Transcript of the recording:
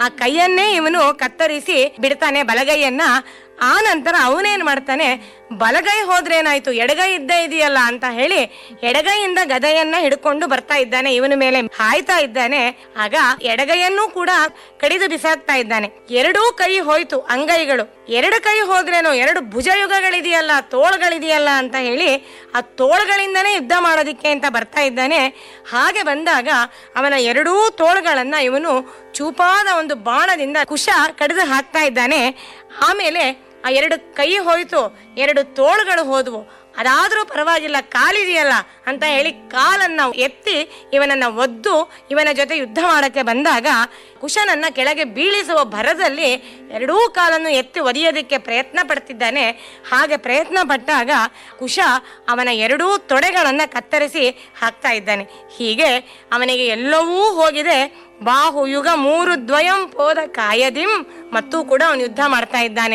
ಆ ಕೈಯನ್ನೇ ಇವನು ಕತ್ತರಿಸಿ ಬಿಡ್ತಾನೆ ಬಲಗೈಯನ್ನ ಆ ನಂತರ ಅವನೇನ್ ಮಾಡ್ತಾನೆ ಬಲಗೈ ಹೋದ್ರೇನಾಯ್ತು ಎಡಗೈ ಇದ್ದೇ ಇದೆಯಲ್ಲ ಅಂತ ಹೇಳಿ ಎಡಗೈಯಿಂದ ಗದೆಯನ್ನ ಹಿಡ್ಕೊಂಡು ಬರ್ತಾ ಇದ್ದಾನೆ ಇವನ ಮೇಲೆ ಹಾಯ್ತಾ ಇದ್ದಾನೆ ಆಗ ಎಡಗೈಯನ್ನು ಕೂಡ ಕಡಿದು ಬಿಸಾಕ್ತಾ ಇದ್ದಾನೆ ಎರಡೂ ಕೈ ಹೋಯ್ತು ಅಂಗೈಗಳು ಎರಡು ಕೈ ಹೋದ್ರೇನು ಎರಡು ಭುಜಯುಗಗಳಿದೆಯಲ್ಲ ತೋಳ್ಗಳಿದೆಯಲ್ಲ ಅಂತ ಹೇಳಿ ಆ ತೋಳ್ಗಳಿಂದನೇ ಯುದ್ಧ ಮಾಡೋದಿಕ್ಕೆ ಅಂತ ಬರ್ತಾ ಇದ್ದಾನೆ ಹಾಗೆ ಬಂದಾಗ ಅವನ ಎರಡೂ ತೋಳ್ಗಳನ್ನ ಇವನು ಚೂಪಾದ ಒಂದು ಬಾಣದಿಂದ ಕುಶ ಕಡಿದು ಹಾಕ್ತಾ ಇದ್ದಾನೆ ಆಮೇಲೆ ಆ ಎರಡು ಕೈ ಹೋಯ್ತು ಎರಡು ತೋಳುಗಳು ಹೋದ್ವು ಅದಾದ್ರೂ ಪರವಾಗಿಲ್ಲ ಕಾಲಿದೆಯಲ್ಲ ಅಂತ ಹೇಳಿ ಕಾಲನ್ನ ಎತ್ತಿ ಇವನನ್ನ ಒದ್ದು ಇವನ ಜೊತೆ ಯುದ್ಧ ಮಾಡಕ್ಕೆ ಬಂದಾಗ ಕುಶನನ್ನ ಕೆಳಗೆ ಬೀಳಿಸುವ ಭರದಲ್ಲಿ ಎರಡೂ ಕಾಲನ್ನು ಎತ್ತಿ ಒದಿಯೋದಕ್ಕೆ ಪ್ರಯತ್ನ ಪಡ್ತಿದ್ದಾನೆ ಹಾಗೆ ಪ್ರಯತ್ನ ಪಟ್ಟಾಗ ಕುಶ ಅವನ ಎರಡೂ ತೊಡೆಗಳನ್ನ ಕತ್ತರಿಸಿ ಹಾಕ್ತಾ ಇದ್ದಾನೆ ಹೀಗೆ ಅವನಿಗೆ ಎಲ್ಲವೂ ಹೋಗಿದೆ ಬಾಹು ಯುಗ ಮೂರು ದ್ವಯಂ ಪೋದ ಕಾಯದಿಂ ಮತ್ತು ಕೂಡ ಅವನು ಯುದ್ಧ ಮಾಡ್ತಾ ಇದ್ದಾನೆ